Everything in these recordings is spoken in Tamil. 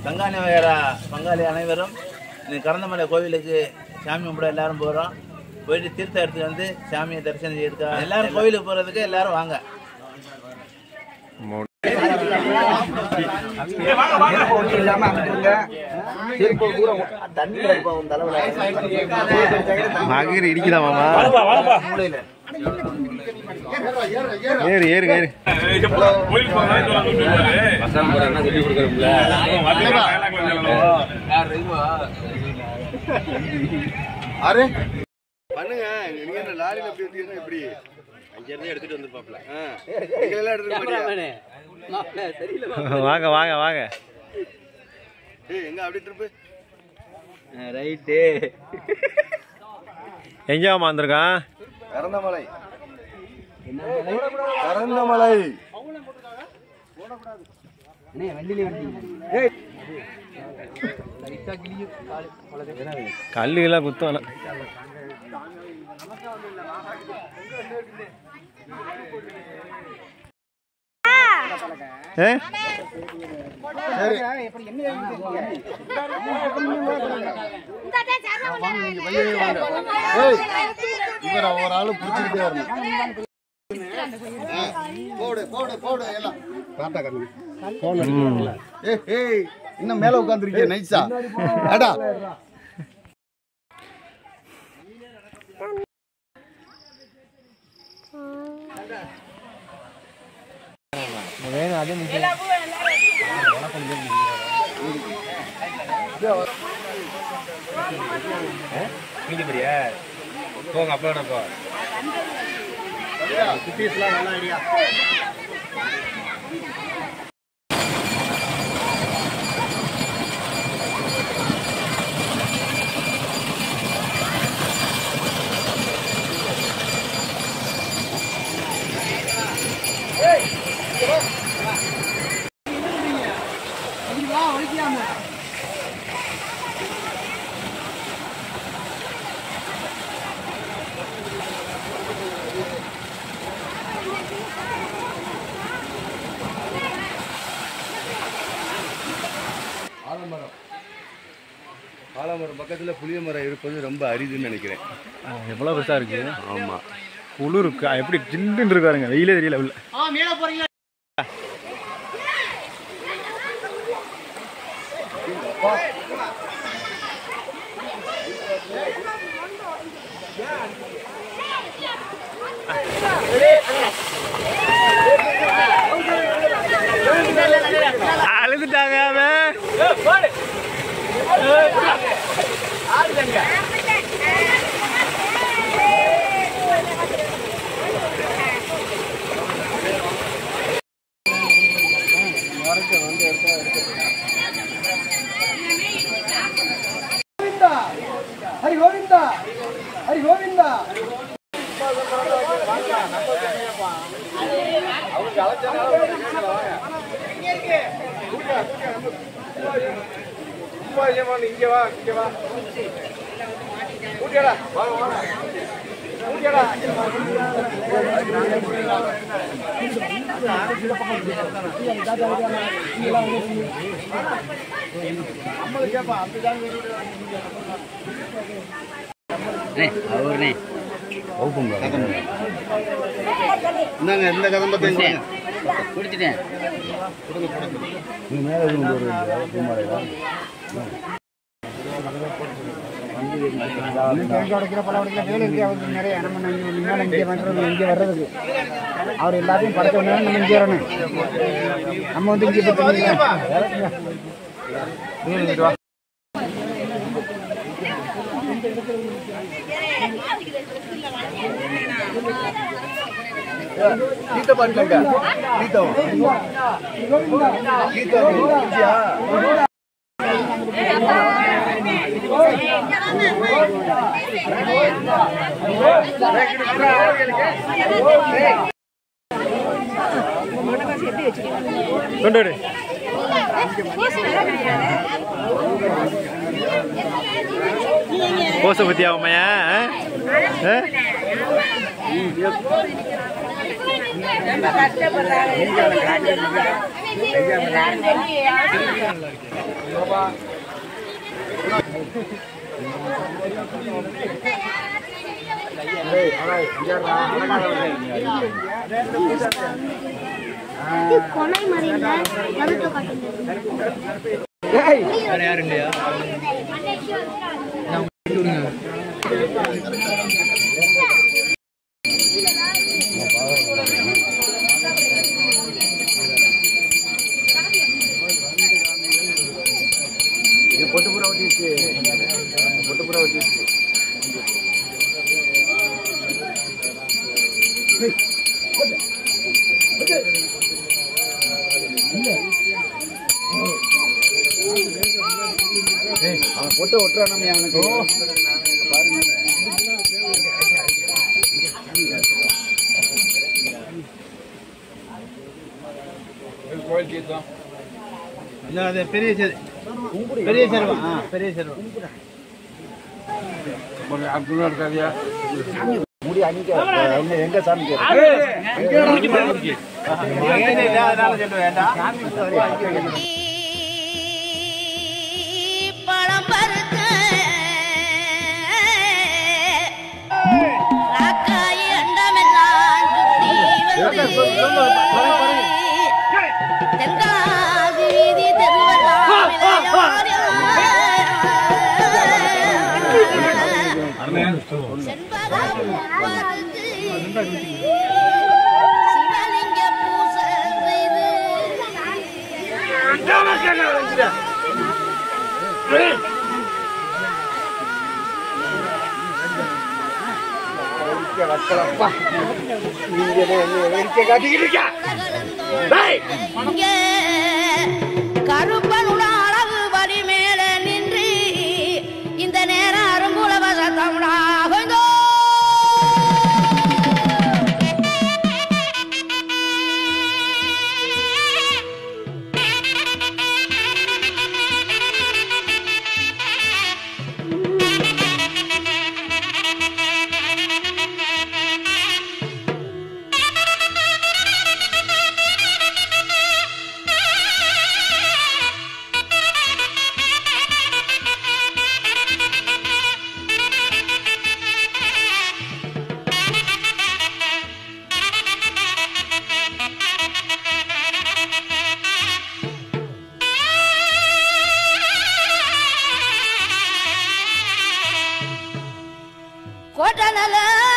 சங்காணி வகைரா பங்காளி அனைவரும் இந்த கறந்தமலை கோவிலுக்கு சாமி கும்பிட எல்லாரும் போகிறோம் போயிட்டு தீர்த்தம் எடுத்துட்டு வந்து சாமியை தரிசனம் செய்யிருக்கா எல்லாரும் கோவிலுக்கு போகிறதுக்கு எல்லாரும் வாங்க இல்லாம அமைச்சிருங்க செருப்பு பூரா தண்ணி கிடப்பா உன் தலைவல மகர் இடிக்குதா மாமா மூலையில ஏறு ஏறு ஏறு ஆறு பண்ணுங்க நீங்க என்ன லாரியில எப்படி வந்தீங்கன்னா எப்படி அங்க இருந்து எடுத்துட்டு வந்துருப்பாப்ல எல்லாம் எடுத்துட்டு வாங்க வாங்க வாங்க ஏய் எங்க அப்படி ட்ரிப்பு ரைட்டு எங்க மாமா வந்திருக்கான் கறந்தமலை கறந்தமலை கல்லுகளாம் குத்தம் ஆனா. ஏ இவர் ஒரு ஆளு பிடிச்சிக்கிட்டே வரணும் போடு போடு போடு எல்லாம் டாட்டா கண்ணு ஏய் ஏய் இன்னும் மேல உட்காந்துருக்கீங்க நைஸா அடா போங்க அப்பா போ ஆலமரம் பக்கத்துல புளிய மரம் இருப்பது ரொம்ப அரிதுன்னு நினைக்கிறேன் எவ்வளோ பெருசா இருக்கு ஆமா குளிர் இருக்கா எப்படி ஜில்லுன்னு இருக்காருங்க வெயிலே தெரியல உள்ள அழுதுட்டாங்க அவன் ஹரி கோவிந்தா ஹரி கோவிந்தா இங்க வா இங்க வா கூட்டியடா வாங்க வாங்க கூட்டியடா இந்தாங்க இந்த கதம்பத்தையும் குடிச்சிட்டேன் நிறைய நம்ம இங்கே இங்கே பண்ணுறது இங்கே வர்றதுக்கு அவர் எல்லாத்தையும் படைச்ச உடனே நம்ம இங்கே வரணும் நம்ம வந்து இங்கே கீத்த பாட்டுங்க கீத்தம் கீத்தம் குடிச்சியா? கொண்டு விடு கோச பத்தியா உண்மையா கஷ்டப்படுறாங்க கொலை மறைந்த மருத்துவ காட்டுங்க அவன் பொட்டு ஒட்டுறானே அவனுக்கு இல்ல அது பெரிய செரு பெரிய செருவம் ஆ பெரிய செருவம் முடி அங்க எங்க எங்க சாமி கேட்க அதனால சொல்ல வேண்டாம் பழம் பருக்க ராக்காய் அண்டமெல்லாம் சுத்தி வந்து தென்காசி வீதி தெருவெல்லாம் விளையாடினார். செண்பகம் பருத்து சிவலிங்க பூசை செய்து இங்கே கருப்பனுட அளவு வரி மேலே நின்று இந்த நேரம் அருங்குலவ சத்தம்டா கொஞ்சோ கோட்டனல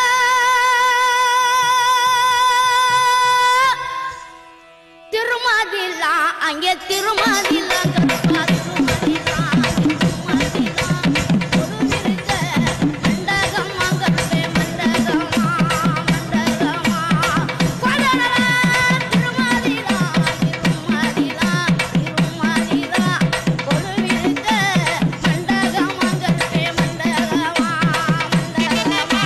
திருமாதிலா அங்கே திருமாதிலா கருப்பா திருமாதிலா, திருமாதிலா, ஒரு விரிஞ்ச மண்டகமா கருப்பே மண்டகமா, மண்டகமா. கோட்டனல திருமாதிலா, திருமாதிலா, திருமாதிலா, ஒரு விரிஞ்ச மண்டகமா கருப்பே மண்டகமா, மண்டகமா.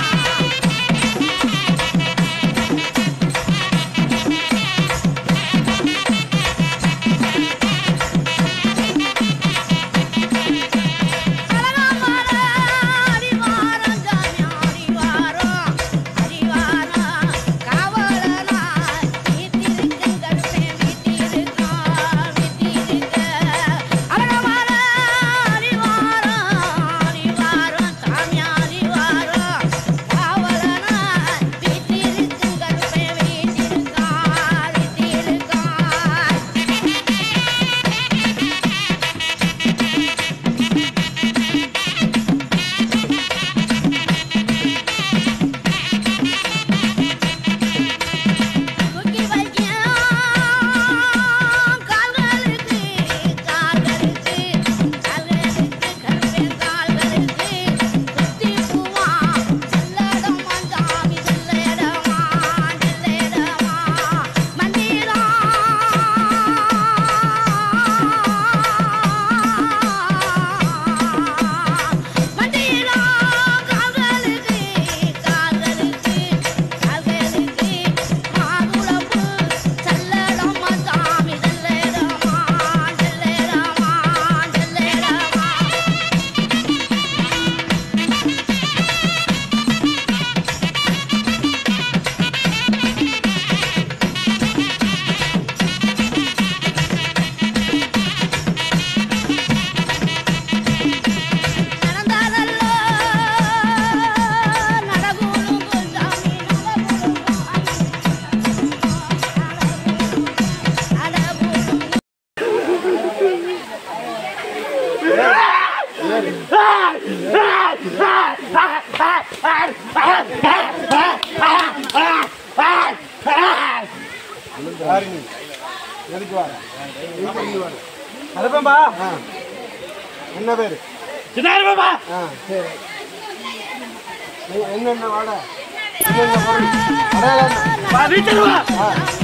எதுக்கு வர அனுப்பம்பா என்ன பேரு ஆ சரி நீ என்னென்ன வாட என்னென்ன பொருள்? அடையாளம் என்ன?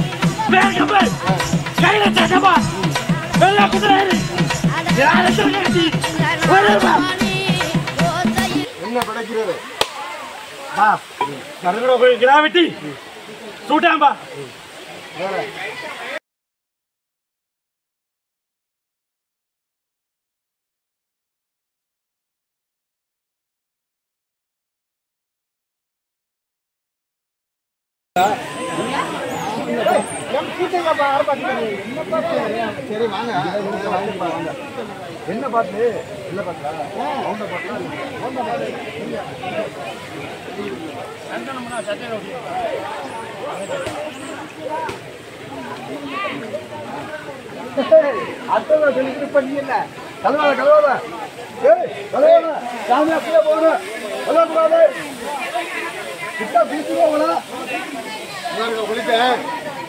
என்ன படைக்கிறது வேற சரி வாங்க இங்க வாங்கப்பா, வாங்க. என்ன பாட்டு என்ன பாட்டா ஹோண்டா பாட்டா ஹோண்டா பாட்டு அத்தனை சொல்லிட்டு பண்ணல கலவாத கலவாத ஏய் கலவாத சாமி அப்படியே போகணும் கலவாத கிட்ட பீச்சுக்கோங்களா குளிப்பேன்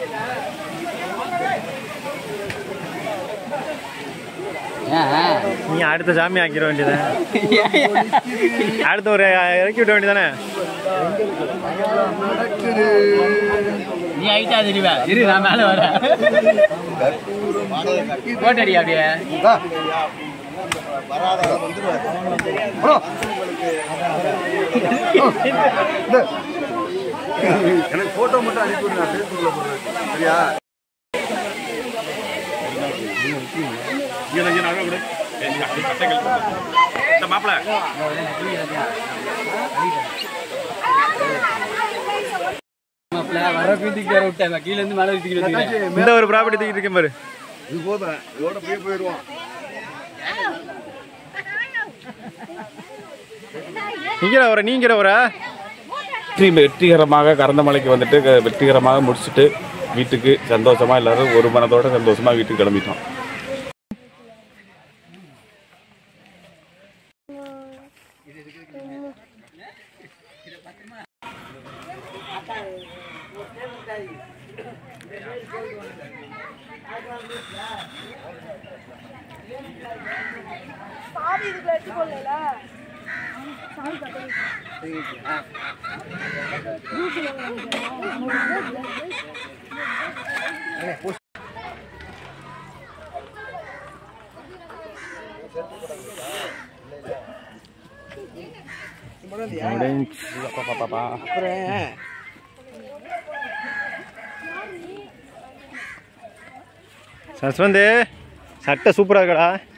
நீ அடுத்த சாமி ஆக்கிட வேண்டியது அடுத்த ஒரு இறக்கி விட வேண்டியதானே நீ ஹைட்டா தெரியுவ இரு நான் மேல வரேன் போட்டடி அப்படியே எனக்கு போட்டோ மட்டும் அனுப்பி விடுங்க ஃபேஸ்புக்கில் போடுறேன் சரியா வர பீத்துக்கு வர விட்டேன் கீழ இருந்து மேல தூக்கிட்டு வந்துக்கிறேன் இந்த ஒரு ப்ராப்பர்ட்டி தூக்கிட்டு இருக்கேன் பாரு இது போதும் இதோட போய் போயிடுவோம் நீங்கிற வர நீங்கிற வர வெற்றி வெற்றிகரமாக கறந்தமலைக்கு வந்துட்டு க- வெற்றிகரமாக முடிச்சுட்டு வீட்டுக்கு சந்தோஷமா எல்லாரும் ஒரு மனதோட சந்தோஷமா வீட்டுக்கு கிளம்பிட்டோம் சாவி இதுக்குள்ள எடுத்து போடல சாவி கட்டணும் சஸ்வந்து சட்டை சூப்பராக இருக்கடா